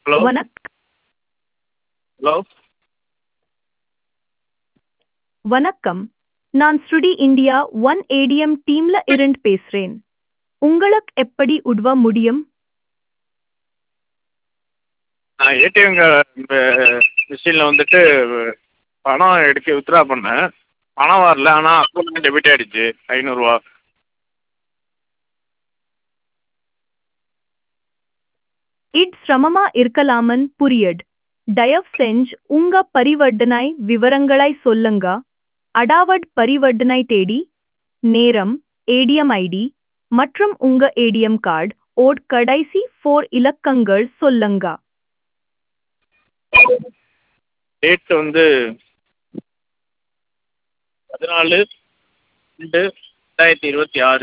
Hello வணக் hello வணக்கம் நான் ஸ்ருடி இந்தியா ஒன் ஏடிஎம் டீம்ல இருந்து பேசுறேன் உங்களுக்கு எப்படி உதவ முடியும் நான் ஏடிஎம் மிஷினில் வந்துட்டு பணம் எடுக்க வித்ட்ரா பண்ணேன் பணம் வரல ஆனால் அக்கௌண்ட்டில் டெபிட் ஆகிடுச்சு ஐநூறுரூவா இது சிரமமா இருக்கலாமன் புரியட் தயவு செஞ்சு உங்க பரிவர்த்தனை விவரங்களை சொல்லுங்க அடாவட் பரிவர்த்தனை தேடி நேரம் ஏடிஎம் ஐடி மற்றும் உங்க ஏடிஎம் கார்டு ஓட் கடைசி ஃபோர் இலக்கங்கள் சொல்லுங்க டேட் வந்து பதினாலு ரெண்டு ரெண்டாயிரத்தி இருபத்தி ஆறு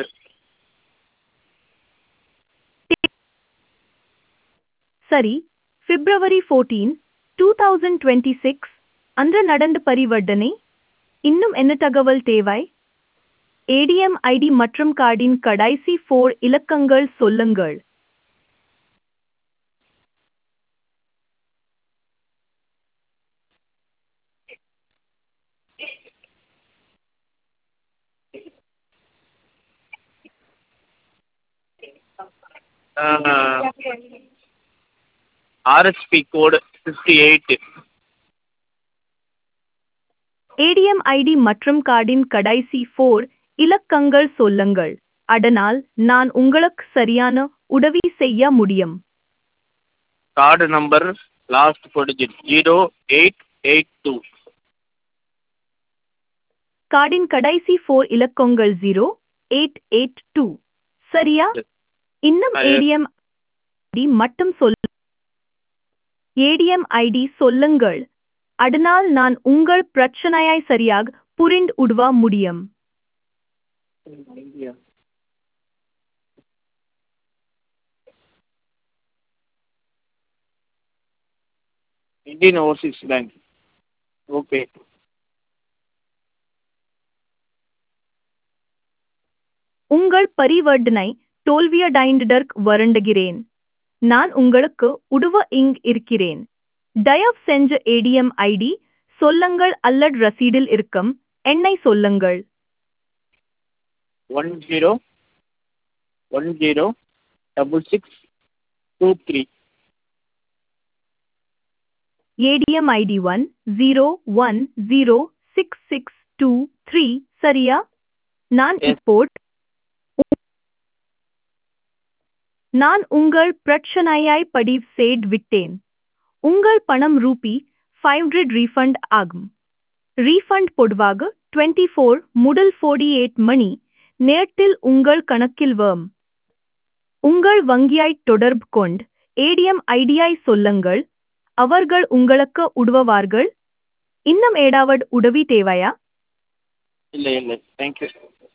சரி February fourteen two thousand twenty six அன்று நடந்த பரிவர்த்தனை இன்னும் என்ன தகவல் தேவை ஏடிஎம் ஐடி மற்றும் கார்டின் கடைசி ஃபோர் இலக்கங்கள் சொல்லுங்கள் RSP code fifty eight ATM ID மற்றும் கார்டின் கடைசி ஃபோர் இலக்கங்கள் சொல்லுங்கள் அதனால் நான் உங்களுக்கு சரியான உதவி செய்ய முடியும் card number last four digit zero eight eight two கார்டின் கடைசி ஃபோர் இலக்கங்கள் ஜீரோ எயிட் எயிட் டூ சரியா இன்னும் ஆ, yes. ஏடிஎம் ஐடி மட்டும் சொல் ஏடிஎம் ஐடி சொல்லுங்கள் அதனால் நான் உங்கள் பிரச்சனையை சரியாக புரிந்து உதவ முடியும் இந்தியன் ஓவர்சீஸ் பேங்க் ஓகே உங்கள் பரிவர்த்தனை தோல்வியடைந்ததற்கு வருந்துகிறேன் நான் உங்களுக்கு உதவ இங் இருக்கிறேன் தயவு செஞ்சு ஏடிஎம் ஐடி சொல்லுங்கள் அல்லது ரசீடில் இருக்கும் எண்ணை சொல்லுங்கள் one zero one zero double six two three ATM ID one zero one zero six six two three சரியா நான் Yes. இப்போ நான் உங்கள் பிரச்சனையை பதிவு செய்து விட்டேன் உங்கள் பணம் ரூபி ஃபைவ் ஹண்ட்ரட் ரீஃபண்ட் ஆகும் ரீஃபண்ட் பொதுவாக டுவெண்ட்டி ஃபோர் முதல் ஃபோர்டி எயிட் மணி நேரத்தில் உங்கள் கணக்கில் வரும் உங்கள் வங்கியை தொடர்பு கொண்டு ஏடிஎம் ஐடியை சொல்லுங்கள் அவர்கள் உங்களுக்கு உதவுவார்கள் இன்னும் ஏதாவது உதவி தேவையா இல்லை இல்லை தேங்க்யூ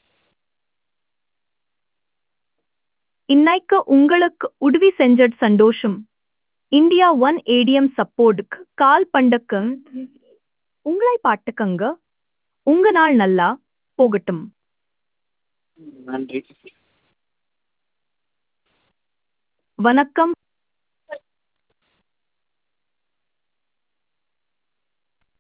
இன்னைக்கு உங்களுக்கு உதவி செஞ்சது சந்தோஷம் இந்தியா ஒன் ஏடிஎம் சப்போர்ட்டுக்கு கால் பண்ணக்கு உங்களை பாட்டுக்கங்க உங்க நாள் நல்லா போகட்டும் நன்றி வணக்கம்